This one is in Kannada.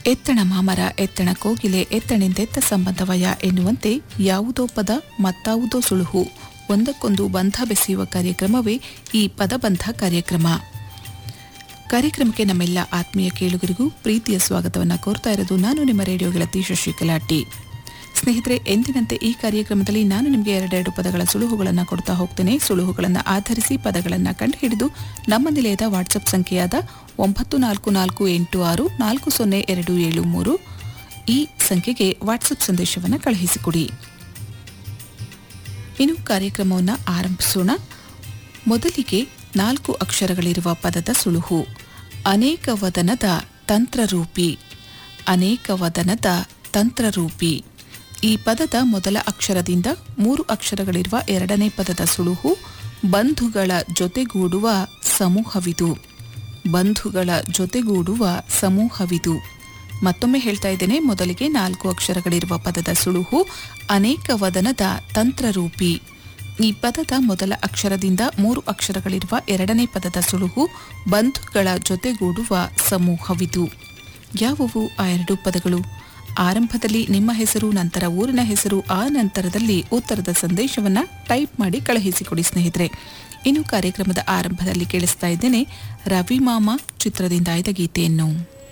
ಎತ್ತಣ ಮಾಮರ ಎತ್ತಣ ಕೋಗಿಲೆ ಎತ್ತಣಿಂದೆತ್ತ ಸಂಬಂಧವಯ ಎನ್ನುವಂತೆ ಯಾವುದೋ ಪದ ಮತ್ತಾವುದೋ ಸುಳುಹು ಒಂದಕ್ಕೊಂದು ಬಂಧ ಬೆಸೆಯುವ ಕಾರ್ಯಕ್ರಮವೇ ಈ ಪದಬಂಧ ಕಾರ್ಯಕ್ರಮ ಕಾರ್ಯಕ್ರಮಕ್ಕೆ ನಮ್ಮೆಲ್ಲ ಆತ್ಮೀಯ ಕೇಳುಗರಿಗೂ ಪ್ರೀತಿಯ ಸ್ವಾಗತವನ್ನು ಕೋರ್ತಾ ಇರೋದು ನಾನು ನಿಮ್ಮ ರೇಡಿಯೋ ಗೆಳತಿ ಶಶಿಕಲಾ ಟಿ ಸ್ನೇಹಿತರೆ ಎಂದಿನಂತೆ ಈ ಕಾರ್ಯಕ್ರಮದಲ್ಲಿ ನಾನು ನಿಮಗೆ ಎರಡೆರಡು ಪದಗಳ ಸುಳುಹುಗಳನ್ನು ಕೊಡ್ತಾ ಹೋಗ್ತೇನೆ ಸುಳುಹುಗಳನ್ನು ಆಧರಿಸಿ ಪದಗಳನ್ನು ಕಂಡುಹಿಡಿದು ನಮ್ಮ ನಿಲಯದ ವಾಟ್ಸಪ್ ಸಂಖ್ಯೆಯಾದ ಒಂಬತ್ತು ನಾಲ್ಕು ನಾಲ್ಕು ಎಂಟು ಆರು ನಾಲ್ಕು ಸೊನ್ನೆ ಎರಡು ಏಳು ಮೂರು ಈ ಸಂಖ್ಯೆಗೆ ವಾಟ್ಸಪ್ ಸಂದೇಶವನ್ನು ಕಳುಹಿಸಿಕೊಡಿ ಇನ್ನು ಕಾರ್ಯಕ್ರಮವನ್ನು ಆರಂಭಿಸೋಣ ಮೊದಲಿಗೆ ನಾಲ್ಕು ಅಕ್ಷರಗಳಿರುವ ಪದದ ಸುಳುಹು ಅನೇಕ ವದನದ ತಂತ್ರರೂಪಿ ಅನೇಕ ವದನದ ತಂತ್ರರೂಪಿ ಈ ಪದದ ಮೊದಲ ಅಕ್ಷರದಿಂದ ಮೂರು ಅಕ್ಷರಗಳಿರುವ ಎರಡನೇ ಪದದ ಸುಳುಹು ಬಂಧುಗಳ ಜೊತೆಗೂಡುವ ಸಮೂಹವಿದು ಬಂಧುಗಳ ಜೊತೆಗೂಡುವ ಸಮೂಹವಿದು ಮತ್ತೊಮ್ಮೆ ಹೇಳ್ತಾ ಇದ್ದೇನೆ ಮೊದಲಿಗೆ ನಾಲ್ಕು ಅಕ್ಷರಗಳಿರುವ ಪದದ ಸುಳುಹು ಅನೇಕ ವದನದ ತಂತ್ರರೂಪಿ ಈ ಪದದ ಮೊದಲ ಅಕ್ಷರದಿಂದ ಮೂರು ಅಕ್ಷರಗಳಿರುವ ಎರಡನೇ ಪದದ ಸುಳುಹು ಬಂಧುಗಳ ಜೊತೆಗೂಡುವ ಸಮೂಹವಿದು ಯಾವುವು ಆ ಎರಡು ಪದಗಳು ಆರಂಭದಲ್ಲಿ ನಿಮ್ಮ ಹೆಸರು ನಂತರ ಊರಿನ ಹೆಸರು ಆ ನಂತರದಲ್ಲಿ ಉತ್ತರದ ಸಂದೇಶವನ್ನ ಟೈಪ್ ಮಾಡಿ ಕಳುಹಿಸಿಕೊಡಿ ಸ್ನೇಹಿತರೆ ಇನ್ನು ಕಾರ್ಯಕ್ರಮದ ಆರಂಭದಲ್ಲಿ ಕೇಳಿಸ್ತಾ ಇದ್ದೇನೆ ರವಿ ಮಾಮ ಚಿತ್ರದಿಂದ ಆಯ್ದ ಗೀತೆಯನ್ನು